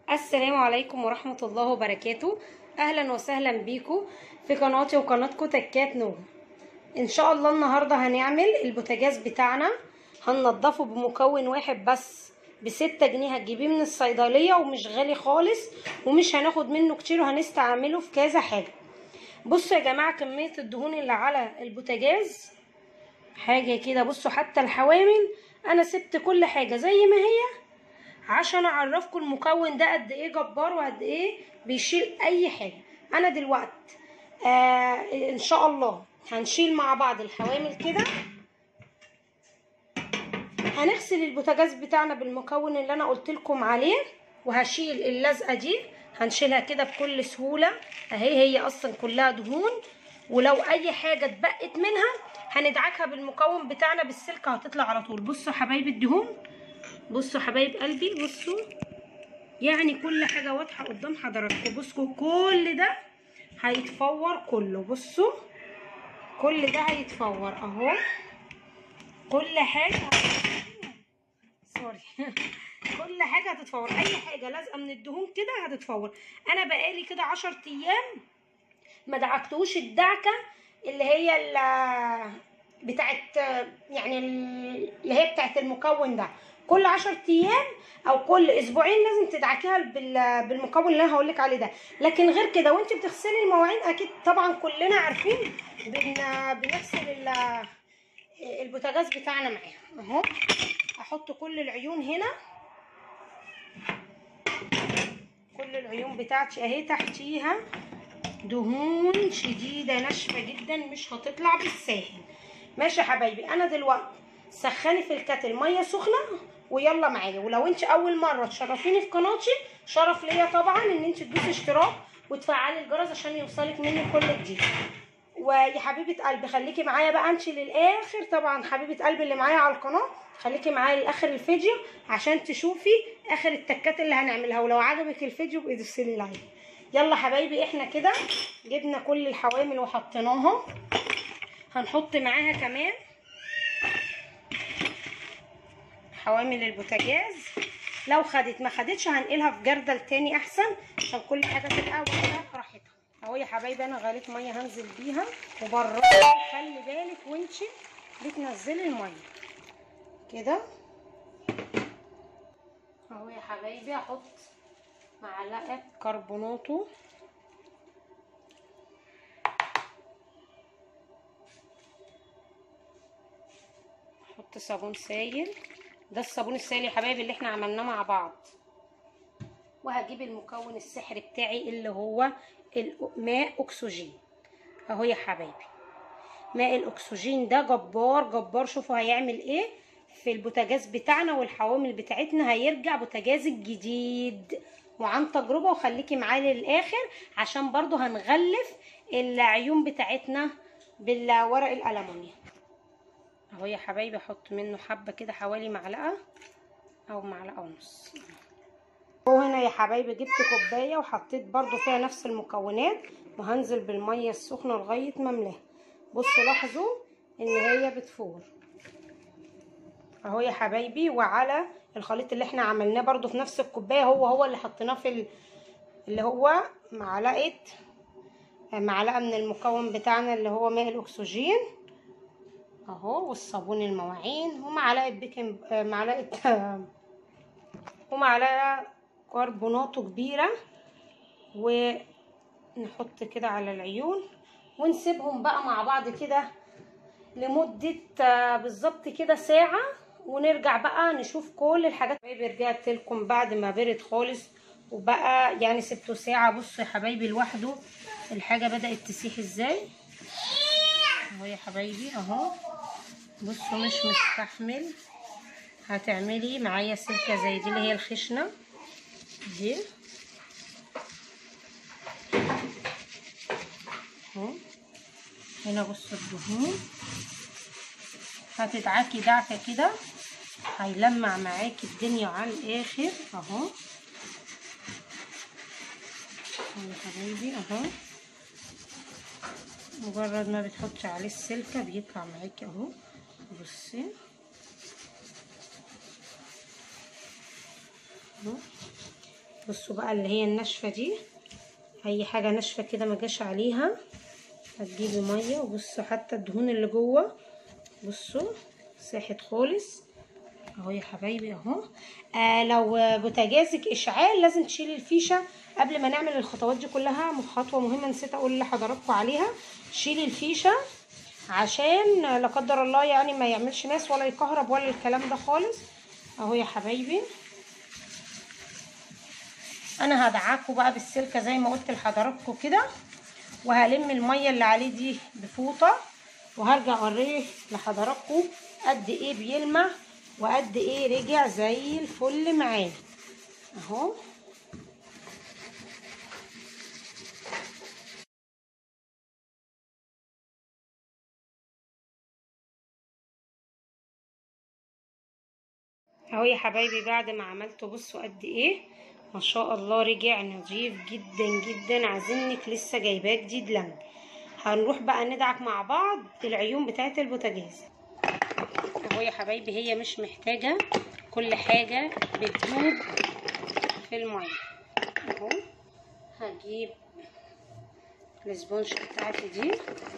السلام عليكم ورحمة الله وبركاته أهلا وسهلا بيكم في قناتي وقناتكم تكات نور إن شاء الله النهاردة هنعمل البوتاجاز بتاعنا هننضفه بمكون واحد بس بستة جنيه هتجيبيه من الصيدلية ومش غالي خالص ومش هناخد منه كتير وهنستعمله في كذا حاجة بصوا يا جماعة كمية الدهون اللي على البوتاجاز حاجة كده بصوا حتى الحوامل أنا سبت كل حاجة زي ما هي عشان اعرفكم المكون ده قد ايه جبار وقد ايه بيشيل اي حاجه انا دلوقتي آه ان شاء الله هنشيل مع بعض الحوامل كده هنغسل البوتاجاز بتاعنا بالمكون اللي انا قلت لكم عليه وهشيل اللزقه دي هنشيلها كده بكل سهوله اهي هي اصلا كلها دهون ولو اي حاجه اتبقت منها هندعكها بالمكون بتاعنا بالسلك هتطلع على طول بصوا حبايب الدهون بصوا حبايب قلبي بصوا يعني كل حاجه واضحه قدام حضراتكم بصوا كل ده هيتفور كله بصوا كل ده هيتفور اهو كل حاجه سوري كل حاجه هتتفور اي حاجه لازقه من الدهون كده هتتفور انا بقالي كده عشر ايام ما دعكتوش الدعكه اللي هي اللي بتاعت يعني اللي هي بتاعت المكون ده كل عشر ايام او كل اسبوعين لازم تدعكيها بالمكون اللي انا هقول لك عليه ده لكن غير كده وانت بتغسلي المواعين اكيد طبعا كلنا عارفين بن بنغسل البوتاجاز بتاعنا معاها اهو احط كل العيون هنا كل العيون بتاعتي اهي تحتيها دهون شديده ناشفه جدا مش هتطلع بالساهل ماشي يا حبايبي انا دلوقتي سخني في الكاتل ميه سخنه ويلا معايا ولو انت اول مره تشرفيني في قناتي شرف ليا طبعا ان انت تدوسي اشتراك وتفعلي الجرس عشان يوصلك مني كل جديد ويا حبيبه قلبي خليكي معايا بقى انت للاخر طبعا حبيبه قلبي اللي معايا على القناه خليكي معايا لاخر الفيديو عشان تشوفي اخر التكات اللي هنعملها ولو عجبك الفيديو بقى دوسي لي لايك يلا حبايبي احنا كده جبنا كل الحوامل وحطيناها هنحط معاها كمان حوامل البوتاجاز لو خدت ما خدتش هنقلها في جردل تاني احسن عشان كل حاجه تبقى واخده راحتها اهو يا حبايبي انا غليت ميه هنزل بيها وبره خلي بالك وانتي بتنزلي الميه كده اهو يا حبايبي احط معلقه كربوناتو احط صابون سائل ده الصابون السائل يا حبايبي اللي احنا عملناه مع بعض وهجيب المكون السحري بتاعي اللي هو ماء اكسجين اهو يا حبايبي ماء الاكسجين ده جبار جبار شوفوا هيعمل ايه في البوتاجاز بتاعنا والحوامل بتاعتنا هيرجع بوتاجاز الجديد وعن تجربه وخليكي معايا للاخر عشان برضو هنغلف العيون بتاعتنا بالورق الالومنيوم اهو يا حبايبي احط منه حبه كده حوالي معلقه او معلقه ونص وهنا يا حبايبي جبت كوبايه وحطيت برضو فيها نفس المكونات وهنزل بالميه السخنه لغايه ما املاها بصوا لاحظوا ان هي بتفور اهو يا حبايبي وعلى الخليط اللي احنا عملناه برضو في نفس الكوبايه هو هو اللي حطيناه في ال... اللي هو معلقه معلقه من المكون بتاعنا اللي هو ماء الاكسجين اهو والصابون المواعين ومعلقه بيكنج معلقه ومعلقه كربوناتو كبيره ونحط كده على العيون ونسيبهم بقى مع بعض كده لمده بالظبط كده ساعه ونرجع بقى نشوف كل الحاجات حبايبي رجعت لكم بعد ما برد خالص وبقى يعني سبته ساعه بصوا يا حبايبي لوحده الحاجه بدات تسيح ازاي اهو يا حبايبي اهو بصوا مش مستحمل هتعملي معايا سلكه زي دي اللي هي الخشنه دي اهو هنا بصوا الدهون هتدعكي دعكه كده هيلمع معاكي الدنيا على الاخر اهو يا حبايبي اهو مجرد ما بتحطي عليه السلكة بيطلع معاكي اهو بصي اهو بصوا بقى اللي هي الناشفه دي اي حاجه ناشفه كده ما جاش عليها هتجيبي ميه وبصوا حتى الدهون اللي جوه بصوا ساحت خالص اهو يا حبايبي اهو آه لو بوتاجازك اشعال لازم تشيلي الفيشه قبل ما نعمل الخطوات دي كلها خطوه مهمه نسيت اقول لحضراتكم عليها شيلي الفيشه عشان لا قدر الله يعني ما يعملش ناس ولا يكهرب ولا الكلام ده خالص اهو يا حبايبي انا هدعكه بقى بالسلكه زي ما قلت لحضراتكم كده وهلم الميه اللي عليه دي بفوطه وهرجع اوريه لحضراتكم قد ايه بيلمع وقد ايه رجع زي الفل معاه اهو اهو يا حبايبي بعد ما عملته بصوا قد ايه ما شاء الله رجع نظيف جدا جدا عايزينك لسه جايباه جديد لم هنروح بقى ندعك مع بعض العيون بتاعه البوتاجاز اهو يا حبايبي هي مش محتاجه كل حاجه بتدوب في الميه اهو هجيب الاسبونج بتاعتي دي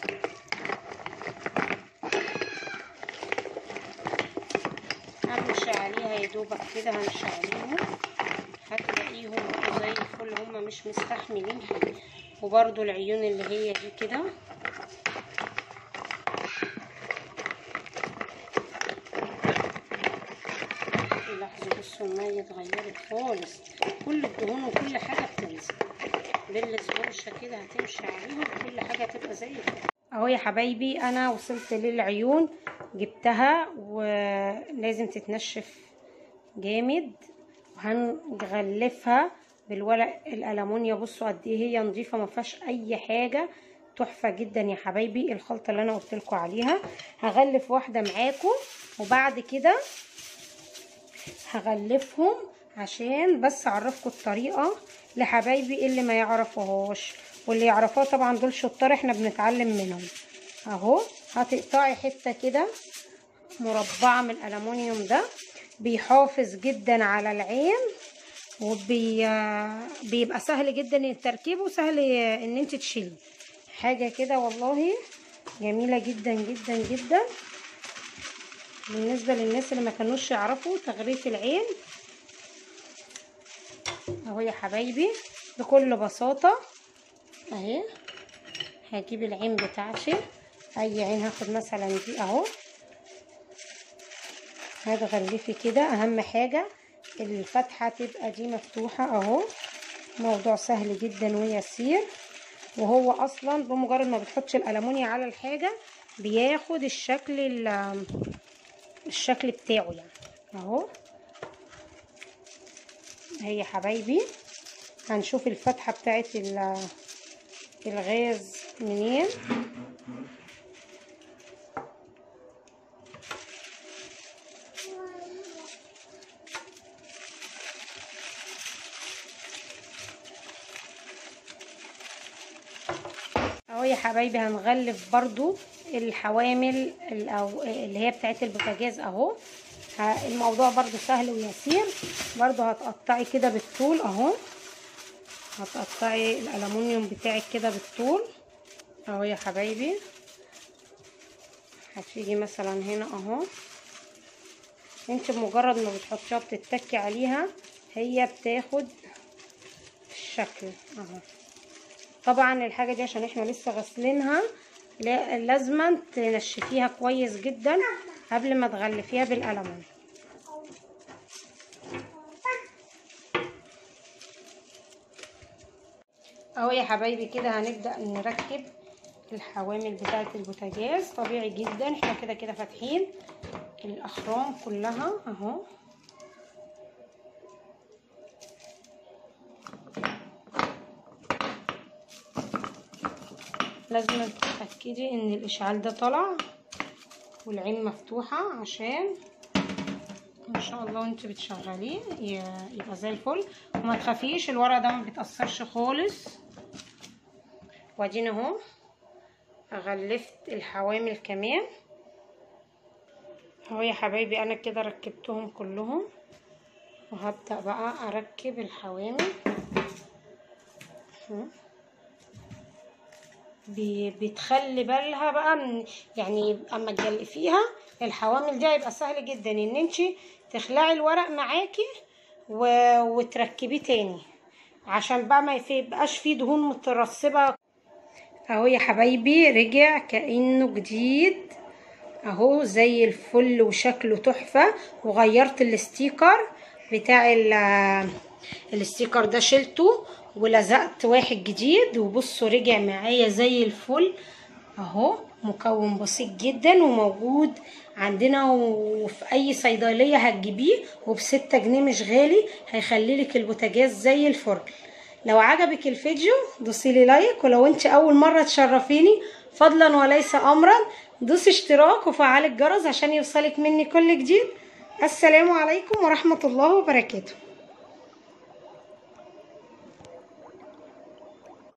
همشي عليها يا دوبك كده همشي عليهم هتلاقيهم بقوا زي الفل هما مش مستحملين حاجه وبرضو العيون اللي هي دي كده لاحظوا بصوا المية اتغيرت خالص كل الدهون وكل حاجة بتنزل بالسبونشة كده هتمشي عليهم كل حاجة هتبقى زي الفل اهو يا حبايبي انا وصلت للعيون جبتها ولازم تتنشف جامد وهنغلفها بالورق الالومنيا بصوا قد ايه هي نظيفه ما فيهاش اي حاجه تحفه جدا يا حبايبي الخلطه اللي انا قلت لكم عليها هغلف واحده معاكم وبعد كده هغلفهم عشان بس اعرفكم الطريقه لحبايبي اللي ما يعرفوهاش واللي يعرفوها طبعا دول شطار احنا بنتعلم منهم اهو هتقطعي حته كده مربعه من الالومنيوم ده بيحافظ جدا على العين وبي بيبقى سهل جدا التركيب وسهل ان انت تشيليه حاجه كده والله جميله جدا جدا جدا بالنسبه للناس اللي ما كانوش يعرفوا تغريف العين اهو يا حبايبي بكل بساطه اهي هجيب العين بتاعتي اي عين هاخد مثلا دي اهو هتغلفي كده اهم حاجه الفتحه تبقى دي مفتوحه اهو موضوع سهل جدا ويسير وهو اصلا بمجرد ما بتحطش الالومنيا على الحاجه بياخد الشكل الشكل بتاعه يعني اهو هي حبايبي هنشوف الفتحه بتاعت الغاز منين اهو يا حبايبي هنغلف برضو الحوامل او اللي هي بتاعت البوتاجاز اهو الموضوع برضو سهل ويسير برضو هتقطعي كده بالطول اهو هتقطعي الالومنيوم بتاعك كده بالطول اهو يا حبايبي هتيجي مثلا هنا اهو انت بمجرد ما بتحطيها بتتكي عليها هي بتاخد الشكل اهو طبعا الحاجه دي عشان احنا لسه غسلينها لازم تنشفيها كويس جدا قبل ما تغلفيها بالقلم اهو يا حبايبي كده هنبدا نركب الحوامل بتاعه البوتاجاز طبيعي جدا احنا كده كده فاتحين الاخرام كلها اهو لازم تتاكدي ان الاشعال ده طلع والعين مفتوحه عشان ان شاء الله وانت بتشغليه يبقى زي الفل وما تخافيش الورق ده ما بيتاثرش خالص وادينا اهو غلفت الحوامل كمان اهو يا حبايبي انا كده ركبتهم كلهم وهبدأ بقى اركب الحوامل بي- بتخلي بالها بقى من يعني اما تجلفيها الحوامل دي هيبقى سهل جدا ان انت تخلعي الورق معاكي و... وتركبيه تاني عشان بقى ما يبقاش فيه دهون مترسبة اهو يا حبايبي رجع كأنه جديد اهو زي الفل وشكله تحفة وغيرت الاستيكر بتاع ال- الاستيكر ده شلته ولزقت واحد جديد وبصوا رجع معايا زي الفل اهو مكون بسيط جدا وموجود عندنا وفي اي صيدلية هتجيبيه وبستة جنيه مش غالي هيخليلك البوتاجاز زي الفل لو عجبك الفيديو دوسيلي لايك ولو انت اول مرة تشرفيني فضلا وليس امرا دوسي اشتراك وفعلي الجرس عشان يوصلك مني كل جديد السلام عليكم ورحمة الله وبركاته